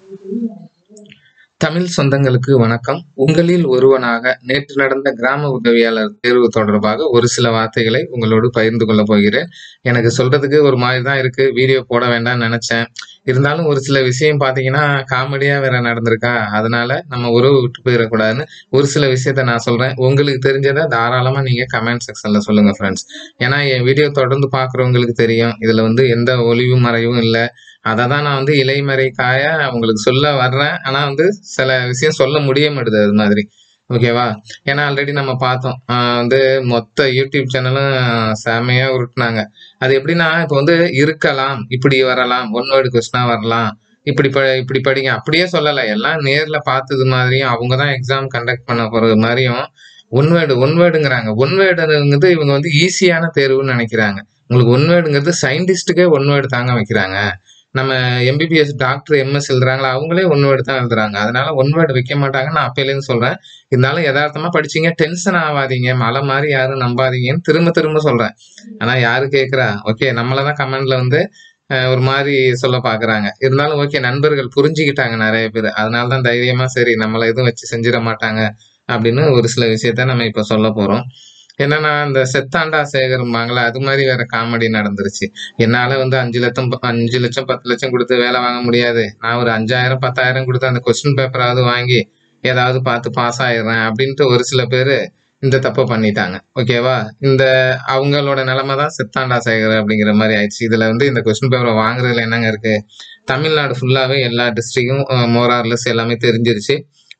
தமிழ் சொந்தங்களுக்கு வணக்கம். உங்களில் ஒருவனாக நேற்று நடந்த கிராம உதவியாளர் தேர்வு தொடர்பாக ஒரு சில வார்த்தைகளை உங்களோடு பகிர்ந்து கொள்ளப் போகிறேன். எனக்கு சொல்றதுக்கு ஒரு மாரி தான் இருக்கு. வீடியோ போட வேண்டாம்னு நெனச்சேன். இருந்தாலும் ஒரு சில விஷயம் பார்த்தீங்கன்னா, காமெடியா வேற நடந்திருக்கா, அதனால நம்ம உறவு விட்டு போயிறக்கூடாதுன்னு ஒரு சில விஷயத்த நான் சொல்றேன். உங்களுக்கு தெரிஞ்சத தாராளமா நீங்க கமெண்ட் செக்ஷன்ல சொல்லுங்க ஃபிரெண்ட்ஸ். ஏன்னா என் வீடியோ தொடர்ந்து பார்க்குறவங்களுக்கு தெரியும். இதுல வந்து எந்த ஒளிவு மறைவும் இல்ல. அத தான் நான் வந்து இலைமறைகாயா உங்களுக்கு சொல்ல வர்றேன். ஆனா வந்து சில விஷயம் சொல்ல முடிய மாட்டுது அது மாதிரி. ஓகேவா? ஏன்னா ஆல்ரெடி நம்ம பார்த்தோம். அ வந்து மொத்த யூடியூப் சேனலும் செம்மையா உருட்டுனாங்க. அது எப்படின்னா, இப்ப வந்து இருக்கலாம், இப்படி வரலாம், ஒன் வேர்ட் கொஸ்டினா வரலாம். இப்படி ப இப்படி படிங்க. அப்படியே சொல்லல. எல்லாம் நேர்ல பார்த்தது மாதிரியும், அவங்க தான் எக்ஸாம் கண்டக்ட் பண்ண போறது மாரியும், ஒன் வேர்ட் ஒன் வேர்டுங்கிறாங்க. ஒன் வேர்டுங்கிறது இவங்க வந்து ஈஸியான தேர்வுன்னு நெனைக்கிறாங்க. உங்களுக்கு ஒன் வேர்டுங்கிறது சயின்டிஸ்ட்டுக்கே ஒன் வேர்டு தாங்க வைக்கிறாங்க. நம்ம எம்பிபிஎஸ் டாக்டர், எம்எஸ் எழுதுறாங்கல்ல, அவங்களே ஒன் வேர்டு தான் எழுதுறாங்க. அதனால ஒன் வேர்டு வைக்க மாட்டாங்கன்னு நான் அப்பயிலேருந்து சொல்றேன். இருந்தாலும் எதார்த்தமா படிச்சீங்க. டென்ஷன் ஆவாதீங்க. மலை மாரி யாரும் நம்பாதீங்கன்னு திரும்ப திரும்ப சொல்றேன். ஆனா யாரு கேட்கிறா? ஓகே நம்மள தான் கமெண்ட்ல வந்து அ ஒரு மாரி சொல்ல பார்க்குறாங்க. இருந்தாலும் ஓகே நண்பர்கள் புரிஞ்சுக்கிட்டாங்க நெறைய பேரு. அதனால தான் தைரியமா சரி நம்மள எதுவும் வச்சு செஞ்சிட மாட்டாங்க. அப்படின்னு ஒரு சில விஷயத்த நம்ம இப்ப சொல்லப் போறோம். என்னன்னா, இந்த செத்தாண்டா சேகர்ம்பாங்கல்ல, அது மாரி வேற காமெடி நடந்துருச்சு. என்னால வந்து 5 லட்சம் 5 லட்சம், 10 லட்சம் குடுத்து வேலை வாங்க முடியாது. நான் ஒரு 5000, 10000 குடுத்து அந்த கொஸ்டின் பேப்பராவது வாங்கி, ஏதாவது பார்த்து பாஸ் ஆயிடுறேன் அப்படின்ட்டு ஒரு சில பேரு இந்த தப்ப பண்ணிட்டாங்க. ஓகேவா? இந்த அவங்களோட நெலைம தான் செத்தாண்டா சேகர் அப்படிங்கிற மாரி ஆயிடுச்சு. இதுல வந்து இந்த கொஸ்டின் பேப்பர வாங்குறதுல என்னங்க இருக்கு? தமிழ்நாடு ஃபுல்லாவே எல்லா டிஸ்ட்ரிக்டும் அ மோர் ஆர் லெஸ் எல்லாமே தெரிஞ்சிருச்சு.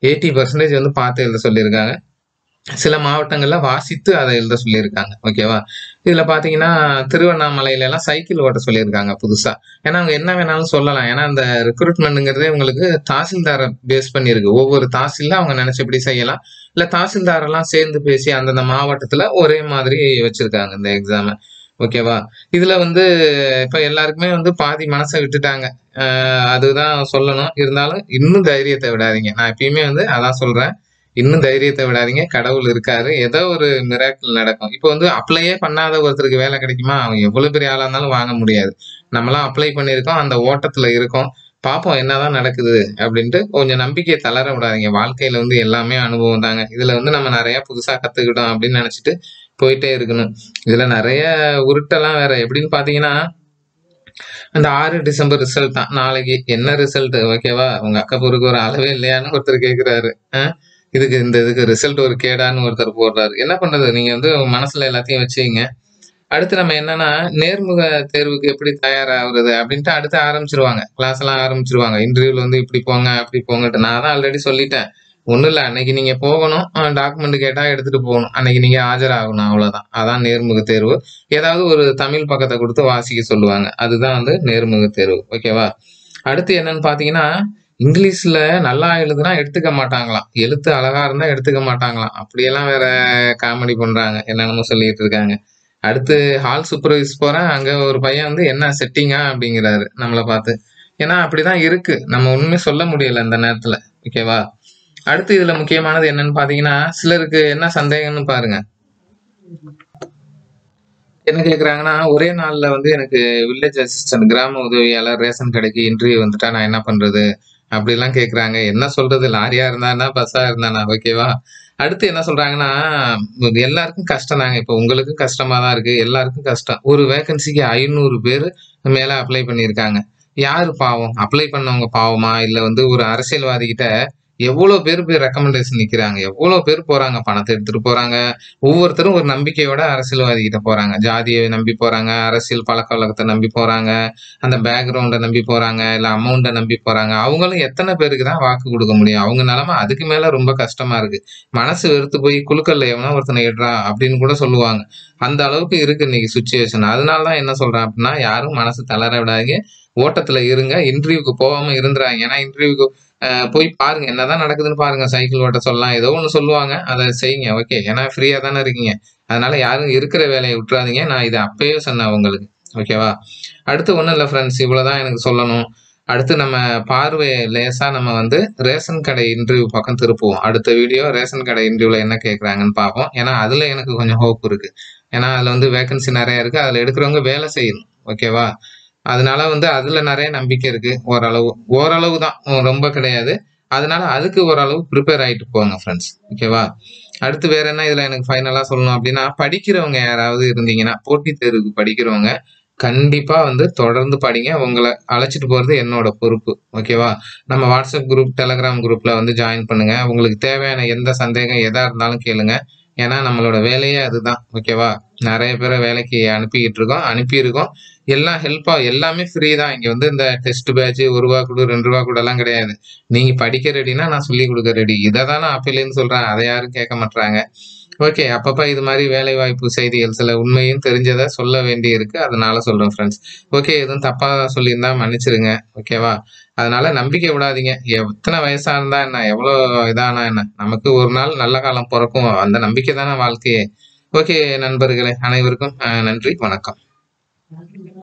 80% வந்து பார்த்து எழுத சொல்லியிருக்காங்க. சில மாவட்டங்கள்ல வாசித்து அத எழுத சொல்லியிருக்காங்க. ஓகேவா? இதுல பார்த்தீங்கன்னா, திருவண்ணாமலையிலலாம் சைக்கிள் ஓட்ட சொல்லியிருக்காங்க புதுசா. ஏன்னா அவங்க என்ன வேணாலும் சொல்லலாம். ஏன்னா அந்த ரெக்ரூட்மெண்ட்ங்கிறதே உங்களுக்கு தாசில்தார பேஸ் பண்ணி இருக்கு. ஒவ்வொரு தாசில்ல அவங்க நெனச்சபடி செய்யலாம். இல்ல தாசில்தாரெல்லாம் சேர்ந்து பேசி அந்தந்த மாவட்டத்துல ஒரே மாதிரி வச்சிருக்காங்க இந்த எக்ஸாம. ஓகேவா? இதுல வந்து இப்ப எல்லாருக்குமே வந்து பாதி மனச விட்டுட்டாங்க. அ அதுதான் சொல்லணும். இருந்தாலும் இன்னும் தைரியத்த விடாதீங்க. நான் எப்பயுமே வந்து அதான் சொல்றேன். இன்னும் தைரியத்த விடாதீங்க. கடவுள் இருக்காரு. ஏதோ ஒரு மிராக்கிள் நடக்கும். இப்ப வந்து அப்ளையே பண்ணாத ஒருத்தருக்கு வேலை கிடைக்குமா? அவன் எவ்வளவு பெரிய ஆளா இருந்தாலும் வாங்க முடியாது. நம்மலாம் அப்ளை பண்ணியிருக்கோம். அந்த ஓட்டத்துல இருக்கோம். பார்ப்போம் என்னதான் நடக்குது அப்படின்ட்டு கொஞ்சம் நம்பிக்கைய தளர விடாதீங்க. வாழ்க்கையில வந்து எல்லாமே அனுபவம் தாங்க. இதுல வந்து நம்ம நெறைய புதுசா கத்துக்கிட்டோம் அப்படின்னு நெனச்சுட்டு போயிட்டே இருக்கணும். இதுல நெறைய உருட்டெல்லாம் வேற எப்படின்னு பார்த்தீங்கன்னா, அந்த 6 டிசம்பர் ரிசல்ட் தான் நாளைக்கு. என்ன ரிசல்ட் ஓகேவா? உங்க அக்கா பொருக்கு ஒரு அளவே இல்லையான்னு ஒருத்தர் கேட்கிறாரு. அ இதுக்கு இந்த இதுக்கு ரிசல்ட் ஒரு கேடான்னு ஒருத்தர் போடுறாரு. என்ன பண்றது? நீங்க வந்து மனசுல எல்லாத்தையும் வச்சுக்கங்க. அடுத்து நம்ம என்னன்னா, நேர்முக தேர்வுக்கு எப்படி தயாராகுறது அப்படின்ட்டு அடுத்து ஆரம்பிச்சுருவாங்க. கிளாஸ் எல்லாம் ஆரம்பிச்சுருவாங்க. இன்டர்வியூல வந்து இப்படி போங்க, அப்படி போங்கன்ட்டு. நான் தான் ஆல்ரெடி சொல்லிட்டேன். ஒண்ணும் இல்ல. அன்னைக்கு நீங்க போகணும். அ டாக்குமெண்ட் கேட்டா எடுத்துட்டு போகணும். அன்னைக்கு நீங்க ஆஜராகணும் அவ்வளோதான். அதான் நேர்முக தேர்வு. ஏதாவது ஒரு தமிழ் பக்கத்த குடுத்து வாசிக்க சொல்லுவாங்க. அதுதான் வந்து நேர்முக தேர்வு. ஓகேவா? அடுத்து என்னன்னு பார்த்தீங்கன்னா, இங்கிலீஷ்ல நல்லா எழுதுனா எடுத்துக்க மாட்டாங்களாம். எழுத்து அழகா இருந்தா எடுத்துக்க மாட்டாங்களாம். அப்படியெல்லாம் வேற காமெடி பண்றாங்க. என்னென்னமோ சொல்லிட்டு இருக்காங்க. அடுத்து ஹால் சூப்பர்வைஸ் போறேன். அங்க ஒரு பையன் வந்து என்ன செட்டிங்கா அப்படிங்கிறாரு நம்மள பார்த்து. ஏன்னா அப்படிதான் இருக்கு. நம்ம ஒண்ணுமே சொல்ல முடியல இந்த நேரத்துல. ஓகேவா? அடுத்து இதுல முக்கியமானது என்னன்னு பார்த்தீங்கன்னா, சிலருக்கு என்ன சந்தேகம்னு பாருங்க. என்ன கேட்குறாங்கன்னா, ஒரே நாள்ல வந்து எனக்கு வில்லேஜ் அசிஸ்டன்ட் கிராம உதவியாளர் ரேஷன் கடைக்கு இன்டர்வியூ வந்துட்டா நான் என்ன பண்றது? அப்படிலாம் கேட்குறாங்க. என்ன சொல்றது? லாரியா இருந்தானா, பஸ்ஸா இருந்தானா? ஓகேவா? அடுத்து என்ன சொல்றாங்கன்னா, எல்லாருக்கும் கஷ்டம் தாங்க. இப்ப உங்களுக்கும் கஷ்டமா தான் இருக்கு. எல்லாருக்கும் கஷ்டம். ஒரு வேக்கன்சிக்கு 500 பேரு மேல அப்ளை பண்ணியிருக்காங்க. யாரு பாவம்? அப்ளை பண்ணவங்க பாவமா? இல்ல வந்து ஒரு அரசியல்வாதி கிட்ட எவ்வளோ பேர் போய் ரெக்கமெண்டேஷன் நிக்கிறாங்க. எவ்வளோ பேர் போறாங்க. பணத்த எடுத்துட்டு போறாங்க. ஒவ்வொருத்தரும் ஒரு நம்பிக்கையோட அரசியல்வாதி கிட்ட போறாங்க. ஜாதிய நம்பி போறாங்க. அரசியல் பழக்கவழக்கத்த நம்பி போறாங்க. அந்த பேக்கிரவுண்ட நம்பி போறாங்க. இல்ல அமௌண்ட்ட நம்பி போறாங்க. அவங்களும் எத்தன பேருக்கு தான் வாக்கு குடுக்க முடியும்? அவங்க நெலைம அதுக்கு மேல ரொம்ப கஷ்டமா இருக்கு. மனசு வெறுத்து போய் குலுக்கல்ல எவனோ ஒருத்தன எட்றா அப்படின்னு கூட சொல்லுவாங்க. அந்த அளவுக்கு இருக்கு இன்னைக்கு சிச்சுவேஷன். அதனால தான் என்ன சொல்றேன் அப்படின்னா, யாரும் மனசு தளர விடாதீங்க. ஓட்டத்துல இருங்க. இன்டர்வியூக்கு போகாம இருந்துறாதீங்க. ஏன்னா இன்டர்வியூக்கு அ போய் பாருங்க. என்னதான் நடக்குதுன்னு பாருங்க. சைக்கிள் ஓட்ட சொல்லலாம். ஏதோ ஒண்ணு சொல்லுவாங்க. அத செய்யுங்க. ஓகே. ஏன்னா ஃப்ரீயா தானே இருக்கீங்க. அதனால யாரும் இருக்கிற வேலைய விட்டுறாதீங்க. நான் இத அப்பயே சொன்னேன் உங்களுக்கு. ஓகேவா? அடுத்து ஒண்ணும் இல்ல ஃபிரெண்ட்ஸ். இவ்வளோதான் எனக்கு சொல்லணும். அடுத்து நம்ம பார்வைய லேசா நம்ம வந்து ரேஷன் கடை இன்டர்வியூ பக்கம் திருப்புவோம். அடுத்த வீடியோ ரேஷன் கடை இன்டர்வியூல என்ன கேட்குறாங்கன்னு பார்ப்போம். ஏன்னா அதுல எனக்கு கொஞ்சம் ஹோப் இருக்கு. ஏன்னா அதுல வந்து வேக்கன்சி நெறைய இருக்கு. அதுல எடுக்கிறவங்க வேலை செய்யணும். ஓகேவா? அதனால வந்து அதுல நிறைய நம்பிக்கை இருக்கு ஓரளவு ஓரளவு தான் ரொம்ப கிடையாது அதனால அதுக்கு ஓரளவு ப்ரிப்பேர் ஆயிட்டு போங்க ஃப்ரெண்ட்ஸ் ஓகேவா அடுத்து வேற என்ன இதுல எனக்கு ஃபைனலா சொல்லணும் அப்படின்னா படிக்கிறவங்க யாராவது இருந்தீங்கன்னா போட்டித் தேர்வுக்கு படிக்கிறவங்க கண்டிப்பா வந்து தொடர்ந்து படிங்க உங்களை அழைச்சிட்டு போறது என்னோட பொறுப்பு ஓகேவா நம்ம வாட்ஸ்அப் குரூப் டெலகிராம் குரூப்ல வந்து ஜாயின் பண்ணுங்க உங்களுக்கு தேவையான எந்த சந்தேகம் எதா இருந்தாலும் கேளுங்க ஏன்னா நம்மளோட வேலையே அதுதான் ஓகேவா நிறைய பேரை வேலைக்கு அனுப்பிக்கிட்டு இருக்கோம் அனுப்பியிருக்கோம் எல்லாம் ஹெல்ப்பா எல்லாமே ஃப்ரீ தான் இங்க வந்து இந்த டெஸ்ட் பேட்ச் ஒரு ரூபா கொடு ரெண்டு ரூபா கூட எல்லாம் கிடையாது நீங்க படிக்க ரெடினா நான் சொல்லி கொடுக்க ரெடி இதை தான் நான் அப்பையிலேருந்து சொல்றேன் அதை யாரும் கேட்க மாட்டாங்க ஓகே அப்பப்ப இது மாதிரி வேலை வாய்ப்பு செய்திகள் சில உண்மையும் தெரிஞ்சதை சொல்ல வேண்டி இருக்கு அதனால சொல்றேன் ஃப்ரெண்ட்ஸ் ஓகே எதுவும் தப்பா சொல்லியிருந்தா மன்னிச்சிருங்க ஓகேவா அதனால நம்பிக்கை விடாதீங்க எத்தனை வயசா இருந்தா என்ன எவ்வளவு இதானா என்ன நமக்கு ஒரு நாள் நல்ல காலம் பிறக்கும் அந்த நம்பிக்கை தானே வாழ்க்கையே ஓகே நண்பர்களே அனைவருக்கும் அஹ், நன்றி வணக்கம்